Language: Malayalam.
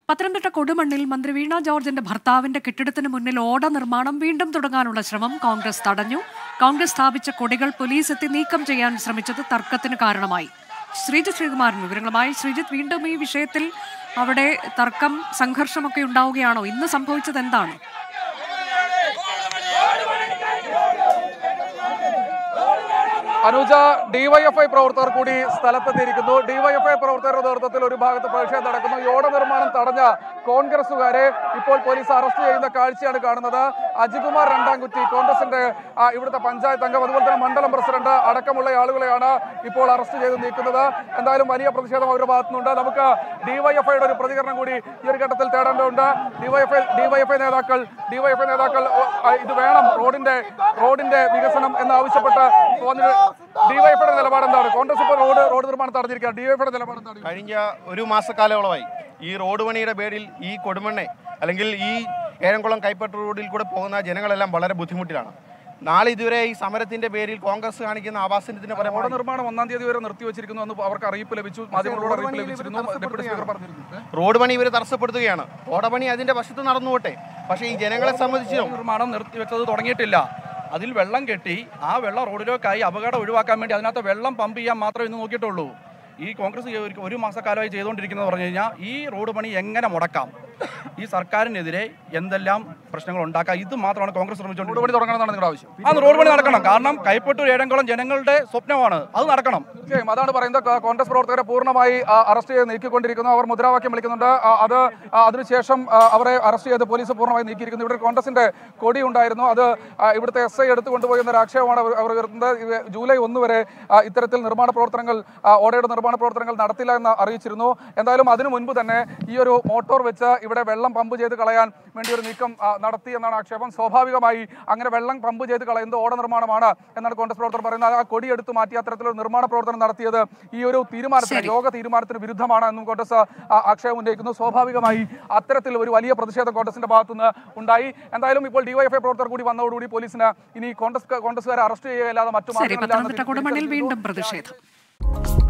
പത്തനംതിട്ട കൊടുമണ്ണിൽ മന്ത്രി വീണ ജോർജിന്റെ ഭർത്താവിന്റെ കെട്ടിടത്തിന് മുന്നിൽ ഓട നിർമ്മാണം വീണ്ടും തുടങ്ങാനുള്ള ശ്രമം കോൺഗ്രസ് തടഞ്ഞു കോൺഗ്രസ് സ്ഥാപിച്ച കൊടികൾ പോലീസ് എത്തി നീക്കം ചെയ്യാൻ ശ്രമിച്ചത് തർക്കത്തിന് കാരണമായി ശ്രീജിത്ത് ശ്രീകുമാരൻ വിവരങ്ങളുമായി ശ്രീജിത്ത് വീണ്ടും ഈ വിഷയത്തിൽ അവിടെ തർക്കം സംഘർഷമൊക്കെ ഉണ്ടാവുകയാണോ ഇന്ന് സംഭവിച്ചത് എന്താണ് അനുജ ഡിവൈഎഫ്ഐ പ്രവർത്തകർ കൂടി സ്ഥലത്തെത്തിയിരിക്കുന്നു ഡിവൈഎഫ്ഐ പ്രവർത്തകരുടെ നേതൃത്വത്തിൽ ഒരു ഭാഗത്ത് പ്രതിഷേധം നടക്കുന്നു യോട നിർമ്മാണം തടഞ്ഞ കോൺഗ്രസുകാരെ ഇപ്പോൾ പോലീസ് അറസ്റ്റ് ചെയ്യുന്ന കാഴ്ചയാണ് കാണുന്നത് അജികുമാർ രണ്ടാംകുറ്റി കോൺഗ്രസിന്റെ ആ, ഇവിടുത്തെ പഞ്ചായത്ത് അംഗം അതുപോലെ തന്നെ മണ്ഡലം പ്രസിഡന്റ് അടക്കമുള്ള ആളുകളെയാണ് ഇപ്പോൾ അറസ്റ്റ് ചെയ്ത് നീക്കുന്നത് എന്തായാലും വലിയ പ്രതിഷേധം അവരുടെ ഭാഗത്തുനിന്നുണ്ട് നമുക്ക് ഡിവൈഎഫ്ഐയുടെ ഒരു പ്രതികരണം കൂടി ഈ ഒരു ഘട്ടത്തിൽ തേടേണ്ടതുണ്ട് ഡിവൈഎഫ്ഐ ഡിവൈഎഫ്ഐ നേതാക്കൾ ഡിവൈഎഫ്ഐ നേതാക്കൾ ഓ, ആ, ഇത് വേണം റോഡിന്റെ റോഡിന്റെ വികസനം എന്നാവശ്യപ്പെട്ട് വന്നിട്ട് ഡിവൈഎഫ്ഐയുടെ നിലപാട് എന്താണ് കോൺഗ്രസ് ഇപ്പോൾ റോഡ് റോഡ് നിർമ്മാണം തടഞ്ഞിരിക്കുകയാണ് ഡിവൈഎഫ്ഐയുടെ നിലപാട് എന്താണ് കഴിഞ്ഞ ഒരു മാസക്കാലയോളമായി ഈ റോഡ് പണിയുടെ പേരിൽ ഈ കൊടുമണ്ണെ അല്ലെങ്കിൽ ഈ ഏഴംകുളം കൈപ്പറ്റ റോഡിൽ കൂടെ പോകുന്ന ജനങ്ങളെല്ലാം വളരെ ബുദ്ധിമുട്ടിലാണ് നാളെ ഇതുവരെ ഈ സമരത്തിന്റെ പേരിൽ കോൺഗ്രസ് കാണിക്കുന്ന ആവാസനത്തിന് റോഡ് പരമായി നിർമ്മാണം ഒന്നാം തീയതി വരെ നിർത്തിവെച്ചിരിക്കുന്നു എന്ന് അവർക്ക് അറിയിപ്പ് ലഭിച്ചു മാധ്യമങ്ങളോട് അറിയിപ്പ് പണിയിൽ ലഭിച്ചിരുന്നു ഇവർ ഡെപ്യൂട്ടി സ്പീക്കർ പറഞ്ഞിരുന്നു റോഡ് പണി ഇവർ തടസ്സപ്പെടുത്തുകയാണ് റോഡ് പണി അതിന്റെ വശത്ത് നടന്നുപോട്ടെ പക്ഷേ ഈ ജനങ്ങളെ സംബന്ധിച്ചും നിർമ്മാണം നിർത്തിവെച്ചത് തുടങ്ങിയിട്ടില്ല അതിൽ വെള്ളം കെട്ടി ആ വെള്ളം റോഡിലേക്കായി അപകടം ഒഴിവാക്കാൻ വേണ്ടി അതിനകത്ത് വെള്ളം പമ്പ് ചെയ്യാൻ മാത്രമേ ഇന്ന് നോക്കിയിട്ടുള്ളൂ ഈ കോൺഗ്രസ് ഈ ഒരു- ഒരു മാസക്കാലമായി ചെയ്തുകൊണ്ടിരിക്കുന്നത് പറഞ്ഞു കഴിഞ്ഞാൽ ഈ റോഡ് പണി എങ്ങനെ മുടക്കാം ഈ സർക്കാരിനെതിരെ എന്തെല്ലാം പ്രശ്നങ്ങൾ ഉണ്ടാക്കാം ഇത് മാത്രമാണ് കോൺഗ്രസ് റോഡ് ശ്രമിച്ചുകൊണ്ടിരിക്കുന്നത് പണി തുടങ്ങണമെന്നാണ് നിങ്ങളുടെ ആവശ്യം ആ റോഡ് പണി നടക്കണം കാരണം കൈപ്പറ്റൂർ ഏഴംകുളം ജനങ്ങളുടെ സ്വപ്നമാണ് അത് നടക്കണം തീർച്ചയായും അതാണ് പറയുന്നത് കോ- കോൺഗ്രസ് പ്രവർത്തകരെ പൂർണ്ണമായി ആ, അറസ്റ്റ് ചെയ്ത് നീക്കിക്കൊണ്ടിരിക്കുന്നു അവർ മുദ്രാവാക്യം വിളിക്കുന്നുണ്ട് ആ, അത് ആ, അതിനുശേഷം ആ, അവരെ അറസ്റ്റ് ചെയ്ത് പോലീസ് പൂർണ്ണമായി നീക്കിയിരിക്കുന്നു ഇവിടെ കോൺഗ്രസിന്റെ കൊടി ഉണ്ടായിരുന്നു അത് ആ, ഇവിടുത്തെ എസ് ഐ എടുത്തു കൊണ്ടുപോയി എന്നൊരു ആക്ഷേപമാണ് അവർ- അവർ ഉയർത്തുന്നത് ഇത് ജൂലൈ ഒന്ന് വരെ ആ, ഇത്തരത്തിൽ നിർമ്മാണ പ്രവർത്തനങ്ങൾ ആ, ഓടയുടെ നിർമ്മാണ പ്രവർത്തനങ്ങൾ നടത്തില്ല എന്ന് അറിയിച്ചിരുന്നു എന്തായാലും അതിനു മുൻപ് തന്നെ ഈ ഒരു മോട്ടോർ വെച്ച് ഇവിടെ വെള്ളം പമ്പ് ചെയ്ത് കളയാൻ വേണ്ടി ഒരു നീക്കം ആ, നടത്തി എന്നാണ് ആക്ഷേപം സ്വാഭാവികമായി അങ്ങനെ വെള്ളം പമ്പ് ചെയ്ത് കളയുന്നത് ഓട നിർമ്മാണമാണ് എന്നാണ് കോൺഗ്രസ് പ്രവർത്തകർ പറയുന്നത് ആ കൊടി എടുത്ത് മാറ്റി അത്തരത്തിലൊരു നിർമ്മാണ പ്രവർത്തനം നടത്തിയത് ഈ ഒരു തീരുമാനത്തിന് ശരി. യോഗ തീരുമാനത്തിന് വിരുദ്ധമാണ് എന്നും കോൺഗ്രസ് ആ, ആക്ഷേപം ഉന്നയിക്കുന്നു സ്വാഭാവികമായി അത്തരത്തിൽ ഒരു വലിയ പ്രതിഷേധം കോൺഗ്രസിന്റെ ഭാഗത്തുനിന്ന് ഉണ്ടായി എന്തായാലും ഇപ്പോൾ ഡിവൈഎഫ്ഐ പ്രവർത്തകർ കൂടി വന്നതോടുകൂടി പോലീസിന് ഇനി കോൺഗ്രസ് കോൺഗ്രസുകാരെ അറസ്റ്റ് ചെയ്യുകയല്ലാതെ മറ്റു ശരി മാർഗ്ഗങ്ങളില്ല എന്ന് പത്തനംതിട്ട കൊടുമണ്ണിൽ തിരിച്ചറിഞ്ഞിരിക്കുന്നു. വീണ്ടും പ്രതിഷേധം